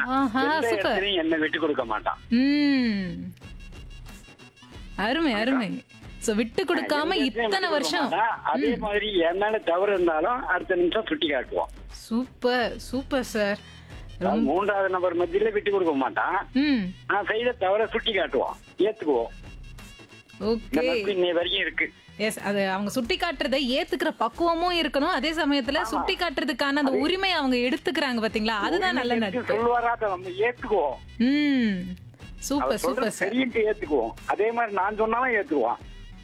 ஆஹா, எந்த super. இடத்துலயும் என்ன விட்டு கொடுக்க மாட்டான் ம் அருமை அருமை சோ விட்டு கொடுக்காம எந்த இடத்துலயும் இத்தனை விட்டு கொடுக்க வருஷம் மாட்டான். அதே மாதிரி என் மேல தவறு இருந்தாலும் அடுத்த நிமிஷம் சுட்டி காட்டுவான் சூப்பர் சூப்பர் சார் அவன் மூன்றாவது நபர் மத்தியில விட்டு கொடுக்க மாட்டான் ம் நான் செய்த தவற சுட்டி காட்டுவான் ஏத்துக்குவோம் இந்த ஓகே நட்பு இன்னை வரைக்கும் இருக்கு எஸ் அது அவங்க சுட்டி காட்டுறதை ஏத்துக்கிற பக்குவமும் இருக்கணும் அதே சமயத்துல சுட்டி காட்டுறதுக்கான அந்த உரிமை அவங்க எடுத்துக்கிறாங்க பாத்தீங்களா அதுதான் நல்ல நட்பு சொல்லுவாராத நம்ம ஏத்துக்குவோம் ம் அவர் சூப்பர் சொல்றது சூப்பர் சார் சரின்ட்டு ஏத்துக்குவோம் அதே மாதிரி நான் சொன்னாலும் ஏத்துக்குவான்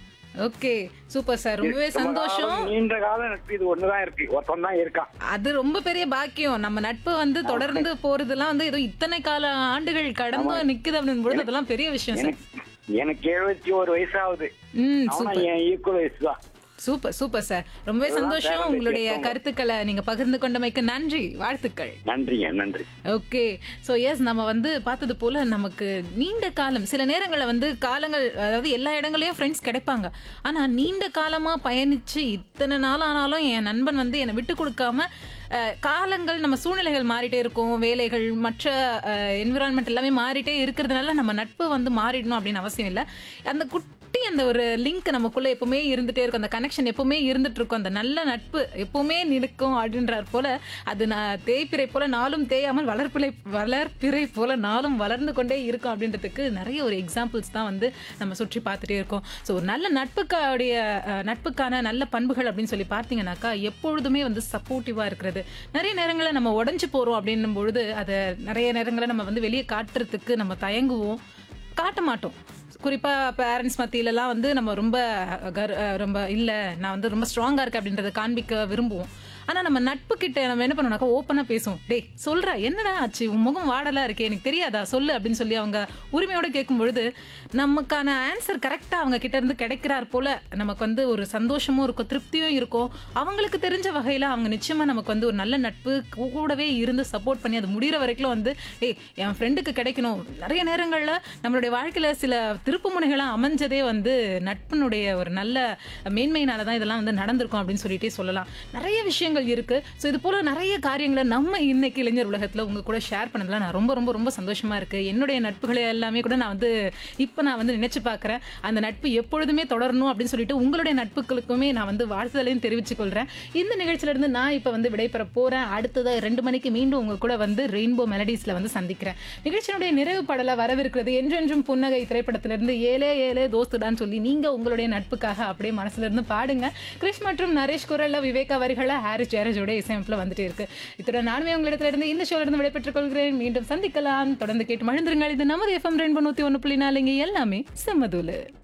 ஓகே சூப்பர் சார் ரொம்பவே ரொம்ப சந்தோஷம் காலம், நீண்ட காலம் நட்பு இது ஒண்ணுதான் இருக்கு ஒருத்தன் தான் இருக்கான் அது ரொம்ப பெரிய பாக்கியம் நம்ம நட்பு வந்து தொடர்ந்து போறதெல்லாம் வந்து ஏதோ இத்தனை கால ஆண்டுகள் கடந்து நிக்குது அப்படின்னு பொழுது அதெல்லாம் பெரிய விஷயம் சார் எனக்கு எனக்கு எழுபத்தி ஒரு வயசாகுது ம் அவனா சூப்பர் என் ஈக்குவல் வயசு தான் சூப்பர் சூப்பர் சார் ரொம்பவே இதுதான் சந்தோஷம் தேவை உங்களுடைய கேட்கணும். கருத்துக்களை நீங்க பகிர்ந்து கொண்டமைக்கு நன்றி வாழ்த்துக்கள் நன்றிங்க நன்றி ஓகே ஸோ எஸ் நம்ம வந்து பார்த்தது போல நமக்கு நீண்ட காலம் சில நேரங்களில் வந்து காலங்கள் அதாவது எல்லா இடங்களையும் ஃப்ரெண்ட்ஸ் கிடைப்பாங்க ஆனால் நீண்ட காலமாக பயணித்து இத்தனை நாள் ஆனாலும் என் நண்பன் வந்து என்னை விட்டு கொடுக்காம அஹ், காலங்கள் நம்ம சூழ்நிலைகள் மாறிட்டே இருக்கும் வேலைகள் மற்ற என்விரான்மெண்ட் எல்லாமே மாறிட்டே இருக்கிறதுனால நம்ம நட்பு வந்து மாறிடணும் அப்படின்னு அவசியம் இல்லை அந்த குட்டி அந்த ஒரு லிங்க் நமக்குள்ள எப்பவுமே இருந்துட்டே இருக்கும் அந்த கனெக்ஷன் எப்பவுமே இருந்துட்டு இருக்கும் அந்த நல்ல நட்பு எப்பவுமே நிற்கும் அப்படின்றார் போல அது நான் தேய்பிறை போல நாளும் தேயாமல் வளர்ப்பிலை வளர்ப்பிறை போல நாளும் வளர்ந்து கொண்டே இருக்கும் அப்படின்றதுக்கு நிறைய ஒரு எக்ஸாம்பிள்ஸ் தான் வந்து நம்ம சுற்றி பார்த்துட்டே இருக்கோம் ஸோ ஒரு நல்ல நட்புக்காடைய அஹ், நட்புக்கான நல்ல பண்புகள் அப்படின்னு சொல்லி பார்த்தீங்கன்னாக்கா எப்பொழுதுமே வந்து சப்போர்ட்டிவாக இருக்கிறது நிறைய நேரங்களில் நம்ம உடஞ்சு போகிறோம் அப்படின்னும் பொழுது அதை நிறைய நேரங்களில் நம்ம வந்து வெளியே காட்டுறதுக்கு நம்ம தயங்குவோம் காட்ட மாட்டோம் குறிப்பாக பேரண்ட்ஸ் மத்தியிலலாம் வந்து நம்ம ரொம்ப கர் அஹ் ரொம்ப இல்லை நான் வந்து ரொம்ப ஸ்ட்ராங்காக இருக்கேன் அப்படின்றத காண்பிக்க விரும்புவோம் ஆனால் நம்ம நட்பு கிட்ட நம்ம என்ன பண்ணுவோம்னாக்கா ஓப்பனாக பேசுவோம் டேய் சொல்கிறா என்னடா ஆச்சு உன் முகம் வாடலாக இருக்கே எனக்கு தெரியாதா சொல்லு அப்படின்னு சொல்லி அவங்க உரிமையோட கேட்கும் பொழுது நமக்கான ஆன்சர் கரெக்டாக அவங்க கிட்ட இருந்து கிடைக்கிறார் போல நமக்கு வந்து ஒரு சந்தோஷமும் இருக்கும் திருப்தியும் இருக்கும் அவங்களுக்கு தெரிஞ்ச வகையில் அவங்க நிச்சயமாக நமக்கு வந்து ஒரு நல்ல நட்பு கூடவே இருந்து சப்போர்ட் பண்ணி அது முடிகிற வரைக்கும் வந்து ஏய் என் ஃப்ரெண்டுக்கு கிடைக்கணும் நிறைய நேரங்களில் நம்மளுடைய வாழ்க்கையில் சில திருப்பு முனைகளாக அமைஞ்சதே வந்து நட்பினுடைய ஒரு நல்ல மேன்மையினால தான் இதெல்லாம் வந்து நடந்திருக்கும் அப்படின்னு சொல்லிட்டே சொல்லலாம் நிறைய விஷயங்கள் இருக்கு ஸோ இது போல நிறைய காரியங்களை நம்ம இன்னைக்கு இளைஞர் உலகத்தில் உங்க கூட ஷேர் பண்ணதுல நான் ரொம்ப ரொம்ப ரொம்ப சந்தோஷமா இருக்கு என்னுடைய நட்புகளை எல்லாமே கூட நான் வந்து இப்போ நான் வந்து நினைச்சு பார்க்குறேன் அந்த நட்பு எப்பொழுதுமே தொடரணும் அப்படின்னு சொல்லிட்டு உங்களுடைய நட்புகளுக்குமே நான் வந்து வாழ்த்துதலையும் தெரிவித்துக் கொள்றேன் இந்த நிகழ்ச்சியில இருந்து நான் இப்போ வந்து விடைபெற போறேன் அடுத்தது ரெண்டு மணிக்கு மீண்டும் உங்க கூட வந்து ரெயின்போ மெலடிஸ்ல வந்து சந்திக்கிறேன் நிகழ்ச்சியினுடைய நிறைவு பாடலா வரவிருக்கிறது என்றென்றும் புன்னகை திரைப்படத்திலிருந்து ஏலே ஏலே தோஸ்துடான்னு சொல்லி நீங்க உங்களுடைய நட்புக்காக அப்படியே மனசுல இருந்து பாடுங்க கிறிஷ் மற்றும் நரேஷ் குரல்ல விவேகா வரிகள ஹாரிஸ் ஜெயராஜோட இசையமைப்புல வந்துட்டே இருக்கு இத்துடன் நானுமே உங்களிடத்துல இருந்து இந்த ஷோல இருந்து விடைபெற்றுக் கொள்கிறேன் மீண்டும் சந்திக்கலாம் தொடர்ந்து கேட்டு மகிழ்ந்துருங்கள் இது நமது எஃப்எம் ரெண்டு நூத்தி ஒன்று புள்ளி நாலுங்க எல்லாமே செம்மதூலு